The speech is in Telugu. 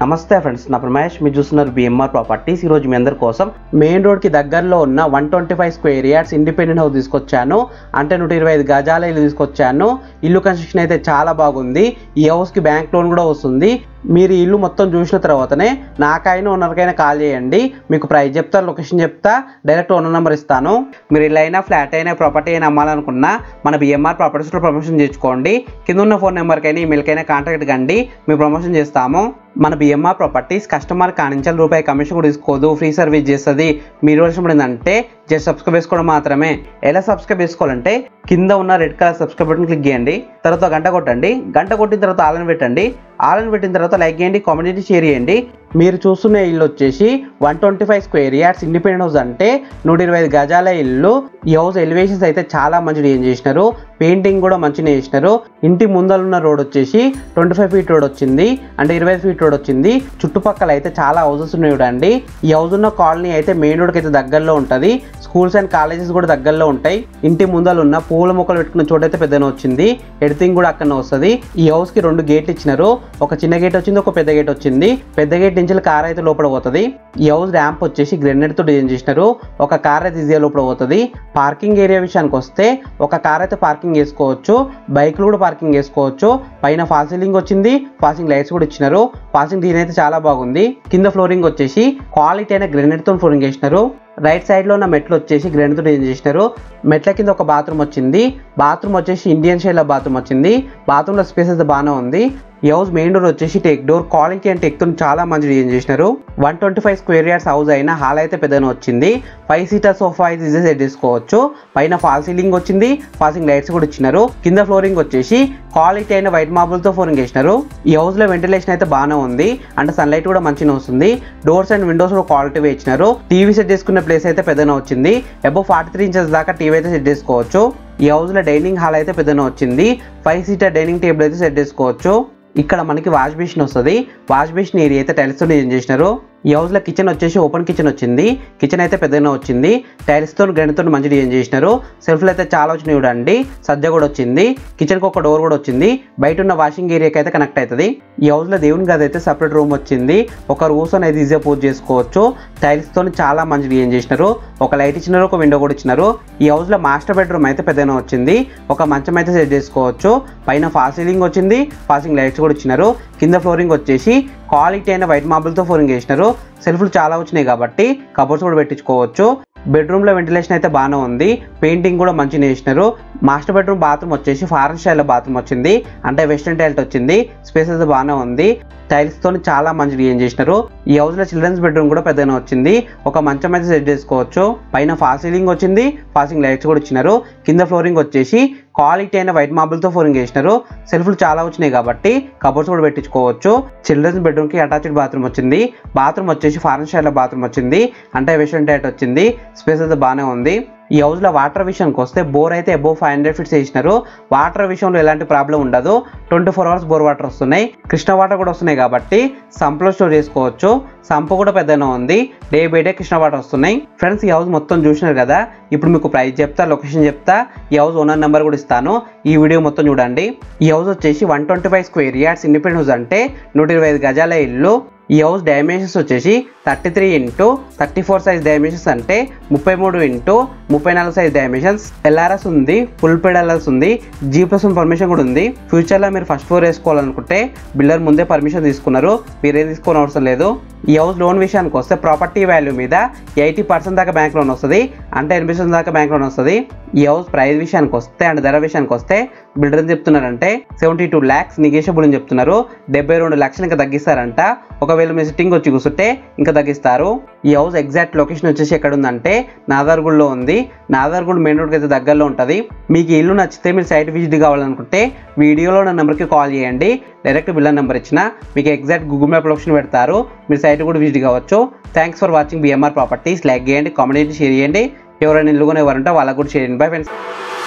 నమస్తే ఫ్రెండ్స్ నా ప్రమేష్ మీరు చూస్తున్నారు బిఎంఆర్ ప్రాపర్టీస్ ఈరోజు మీ అందరి కోసం మెయిన్ రోడ్కి దగ్గరలో ఉన్న one twenty five square yards independent house తీసుకొచ్చాను అంటే నూట ఇరవై ఐదు గజాల ఇల్లు తీసుకొచ్చాను ఇల్లు కన్స్ట్రక్షన్ అయితే చాలా బాగుంది ఈ హౌస్కి బ్యాంక్ లోన్ కూడా వస్తుంది మీరు ఈ ఇల్లు మొత్తం చూసిన తర్వాతనే నాకైనా ఓనర్కైనా కాల్ చేయండి మీకు ప్రైస్ చెప్తా లొకేషన్ చెప్తా డైరెక్ట్ ఓనర్ నెంబర్ ఇస్తాను మీరు ఇల్లు అయినా ఫ్లాట్ అయినా ప్రాపర్టీ అయినా అమ్మాలనుకున్నా మన బిఎంఆర్ ప్రాపర్టీస్లో ప్రమోషన్ చేసుకోండి కింద ఉన్న ఫోన్ నెంబర్కైనా ఈమెయిల్కైనా కాంటాక్ట్ కండి మేము ప్రమోషన్ చేస్తాము మన బిఎంఆర్ ప్రాపర్టీస్ కస్టమర్ కానించాలి రూపాయి కమిషన్ కూడా తీసుకోదు ఫ్రీ సర్వీస్ చేస్తుంది మీరు వచ్చినప్పుడు ఏంటంటే జస్ట్ సబ్స్క్రైబ్ చేసుకోవడం మాత్రమే ఎలా సబ్స్క్రైబ్ చేసుకోవాలంటే కింద ఉన్న red colour subscribe button click చేయండి తర్వాత గంట కొట్టండి గంట కొట్టిన తర్వాత ఆలని పెట్టండి ఆలని పెట్టిన తర్వాత లైక్ చేయండి కామెంట్ చేయండి షేర్ చేయండి మీరు చూస్తున్న ఇల్లు వచ్చేసి one twenty five square yards independent house అంటే నూట ఇరవై ఐదు గజాల ఇల్లు ఈ హౌస్ ఎలివేషన్స్ అయితే చాలా మంచి డిజైన్ చేసినారు పెయింటింగ్ కూడా మంచిగా చేసినారు ఇంటి ముందర ఉన్న రోడ్ వచ్చేసి ట్వంటీ ఫైవ్ ఫీట్ రోడ్ వచ్చింది అంటే ఇరవై ఫీట్ రోడ్ వచ్చింది చుట్టుపక్కల అయితే చాలా హౌసెస్ ఉన్నాయి చూడండి ఈ హౌస్ ఉన్న కాలనీ అయితే మెయిన్ రోడ్కి అయితే దగ్గరలో ఉంటుంది స్కూల్స్ అండ్ కాలేజెస్ కూడా దగ్గరలో ఉంటాయి ఇంటి ముందర ఉన్న పూల మొక్కలు పెట్టుకున్న చోట అయితే పెద్దగా వచ్చింది ఎడిటింగ్ కూడా అక్కడనే వస్తుంది ఈ హౌస్ కి రెండు గేట్లు ఇచ్చినారు ఒక చిన్న గేట్ వచ్చింది ఒక పెద్ద గేట్ వచ్చింది పెద్ద గేట్ నుంచి కార్ అయితే లోపల పోతుంది ఈ హౌస్ ర్యాంప్ వచ్చేసి గ్రెనేడ్ తో డిజైన్ చేసినారు ఒక కార్ అయితే ఈజీగా లోపల పోతుంది పార్కింగ్ ఏరియా విషయానికి వస్తే ఒక కార్ అయితే పార్కింగ్ చేసుకోవచ్చు బైక్లు కూడా పార్కింగ్ చేసుకోవచ్చు పైన ఫాల్ సీలింగ్ వచ్చింది ఫాసింగ్ లైట్స్ కూడా ఇచ్చినారు ఫాసింగ్ డిజైన్ అయితే చాలా బాగుంది కింద ఫ్లోరింగ్ వచ్చేసి క్వాలిటీ అయిన గ్రెనేడ్ తో ఫ్లోరింగ్ చేసినారు రైట్ సైడ్ లో ఉన్న మెట్లు వచ్చేసి గ్రెనేడ్ తో డిజైన్ చేసినారు మెట్ల కింద ఒక బాత్రూమ్ వచ్చింది బాత్రూమ్ వచ్చేసి ఇండియన్ స్టైల్ బాత్రూమ్ వచ్చింది బాత్రూమ్ లో స్పేస్ అయితే బాగానే ఉంది ఈ హౌస్ మెయిన్ డోర్ వచ్చేసి teak door quality and teak తో చాలా మంచి డిజైన్ చేసినారు one twenty five square yards house అయినా హాల్ అయితే పెద్దగా వచ్చింది ఫైవ్ సీటర్ సోఫా అయితే ఈజీ సెట్ చేసుకోవచ్చు పైన ఫాల్ సీలింగ్ వచ్చింది ఫాసింగ్ లైట్స్ కూడా ఇచ్చినారు కింద ఫ్లోరింగ్ వచ్చేసి క్వాలిటీ అయిన వైట్ మార్బుల్ తో ఫ్లోరింగ్ చేసినారు ఈ హౌస్ లో వెంటిలేషన్ అయితే బాగానే ఉంది అంటే సన్లైట్ కూడా మంచిగా వస్తుంది డోర్స్ అండ్ విండోస్ కూడా క్వాలిటీ ఇచ్చినారు టీవీ సెట్ చేసుకునే ప్లేస్ అయితే పెద్దగా వచ్చింది అబౌవ్ ఫార్టీ త్రీ ఇంచెస్ దాకా టీవీ అయితే సెట్ చేసుకోవచ్చు ఈ హౌస్ లో డైనింగ్ హాల్ అయితే పెద్దగా వచ్చింది ఫైవ్ సీటర్ డైనింగ్ టేబుల్ అయితే సెట్ చేసుకోవచ్చు ఇక్కడ మనకి వాష్ బేసిన్ వస్తుంది వాష్ బేసిన్ ఏరియా అయితే టైల్స్ తో డిజైన్ చేసినారు ఈ హౌస్ లో కిచెన్ వచ్చేసి ఓపెన్ కిచెన్ వచ్చింది కిచెన్ అయితే పెద్దగానే వచ్చింది టైల్స్ తో గ్రెండ్ తో మంచి డిజైన్ చేసినారు సెల్ఫ్లు అయితే చాలా వచ్చినాయి చూడండి సజ్జ కూడా వచ్చింది కిచెన్ కి ఒక డోర్ కూడా వచ్చింది బయట ఉన్న వాషింగ్ ఏరియాకి అయితే కనెక్ట్ అవుతుంది ఈ హౌస్ లో దేవుని గది అయితే సపరేట్ రూమ్ వచ్చింది ఒక కూర్చొని అయితే ఈజీగా పూజ చేసుకోవచ్చు టైల్స్ తో చాలా మంచి డిజైన్ చేసినారు ఒక లైట్ ఇచ్చినారు ఒక విండో కూడా ఇచ్చినారు ఈ హౌస్ లో మాస్టర్ బెడ్రూమ్ అయితే పెద్దగానే వచ్చింది ఒక మంచం అయితే సెట్ చేసుకోవచ్చు పైన ఫాల్ సీలింగ్ వచ్చింది ఫాసింగ్ లైట్స్ కూడా ఇచ్చినారు కింద ఫ్లోరింగ్ వచ్చేసి క్వాలిటీ అయిన వైట్ మార్బుల్తో ఫ్లోరింగ్ చేసినారు సెల్ఫ్లు చాలా వచ్చినాయి కాబట్టి కబోర్డ్స్ కూడా పెట్టించుకోవచ్చు బెడ్రూమ్ లో వెంటిలేషన్ అయితే బాగానే ఉంది పెయింటింగ్ కూడా మంచిగా వేసినారు మాస్టర్ బెడ్రూమ్ బాత్రూమ్ వచ్చేసి ఫారెన్ స్టైల్ బాత్రూమ్ వచ్చింది అంటే వెస్ట్రన్ టైల్ట్ వచ్చింది స్పేస్ అయితే బాగానే ఉంది టైల్స్ తో చాలా మంచి డిజైన్ చేసినారు ఈ హౌస్ లో చిల్డ్రన్స్ బెడ్రూమ్ కూడా పెద్దగానే వచ్చింది ఒక మంచం అయితే సెట్ చేసుకోవచ్చు పైన ఫాల్ సీలింగ్ వచ్చింది ఫాసింగ్ లైట్స్ కూడా ఇచ్చినారు కింద ఫ్లోరింగ్ వచ్చేసి క్వాలిటీ అయిన వైట్ మార్బుల్తో ఫ్లోరింగ్ చేసినారు సెల్ఫ్లు చాలా వచ్చినాయి కాబట్టి కబోర్డ్స్ కూడా పెట్టించుకోవచ్చు చిల్డ్రన్స్ బెడ్రూమ్కి అటాచ్డ్ బాత్రూమ్ వచ్చింది బాత్రూమ్ వచ్చేసి ఫారెన్ స్టైల్ బాత్రూమ్ వచ్చింది అంటే వెస్ట్రన్ టైట్ వచ్చింది స్పేస్ అయితే బాగానే ఉంది ఈ హౌస్లో వాటర్ విషయానికి వస్తే బోర్ అయితే అబోవ్ ఫైవ్ హండ్రెడ్ ఫీట్స్ వేసినారు వాటర్ విషయంలో ఎలాంటి ప్రాబ్లం ఉండదు twenty four hours bore water వస్తున్నాయి కృష్ణ వాటర్ కూడా వస్తున్నాయి కాబట్టి సంప్లో స్టోర్ చేసుకోవచ్చు సంప కూడా పెద్దగా ఉంది day by day Krishna water వస్తున్నాయి ఫ్రెండ్స్ ఈ హౌస్ మొత్తం చూసినారు కదా ఇప్పుడు మీకు ప్రైస్ చెప్తా లొకేషన్ చెప్తా ఈ హౌస్ ఓనర్ నెంబర్ కూడా ఇస్తాను ఈ వీడియో మొత్తం చూడండి ఈ హౌస్ వచ్చేసి one twenty five square yards independent house అంటే నూట ఇరవై ఐదు గజాల ఇల్లు ఈ హౌస్ డైమెన్షన్స్ వచ్చేసి thirty three into thirty four size dimensions అంటే ముప్పై మూడు ఇంటూ ముప్పై నాలుగు సైజ్ డైమెన్షన్స్ ఎల్ఆర్ఎస్ ఉంది ఫుల్ పేడ్ ఎల్ఆర్ఎస్ ఉంది జీ ప్లస్ పర్మిషన్ కూడా ఉంది ఫ్యూచర్లో మీరు ఫస్ట్ ఫ్లోర్ వేసుకోవాలనుకుంటే బిల్డర్ ముందే పర్మిషన్ తీసుకున్నారు మీరేం తీసుకోని అవసరం లేదు ఈ హౌస్ లోన్ విషయానికి వస్తే ప్రాపర్టీ వాల్యూ మీద ఎయిటీ పర్సెంట్ దాకా బ్యాంక్ లోన్ వస్తుంది అంటే ఎనభై శాతం దాకా బ్యాంక్ లోన్ వస్తుంది ఈ హౌస్ ప్రైస్ విషయానికి వస్తే అండ్ ధర విషయానికి వస్తే బిల్డర్ ఏం చెప్తున్నారంటే సెవెంటీ టూ ల్యాక్స్ నిగేషబుల్ అని చెప్తున్నారు డెబ్బై రెండు లక్షలు ఇంకా తగ్గిస్తారంట ఒకవేళ మీ సిట్టింగ్ వచ్చి కూర్చుంటే ఇంకా తగ్గిస్తారు ఈ హౌస్ ఎగ్జాక్ట్ లొకేషన్ వచ్చేసి ఎక్కడ ఉందంటే నాదార్గుడ్లో ఉంది నాదార్గుడ్ మెయిన్ రోడ్కి అయితే దగ్గరలో ఉంటుంది మీకు ఈ ఇల్లు నచ్చితే మీరు సైట్ విజిట్ కావాలనుకుంటే వీడియోలో నా నెంబర్కి కాల్ చేయండి డైరెక్ట్ బిల్లర్ నెంబర్ ఇచ్చిన మీకు ఎగ్జాక్ట్ గూగుల్ మ్యాప్ లొకేషన్ పెడతారు మీరు సైట్ కూడా విజిట్ కావచ్చు thanks for watching BMR properties like చేయండి కామెంట్ చేయండి షేర్ చేయండి ఎవరైనా ఇల్లు కొనేవారంటే వాళ్ళకు కూడా చేయండి బై ఫ్రెండ్స్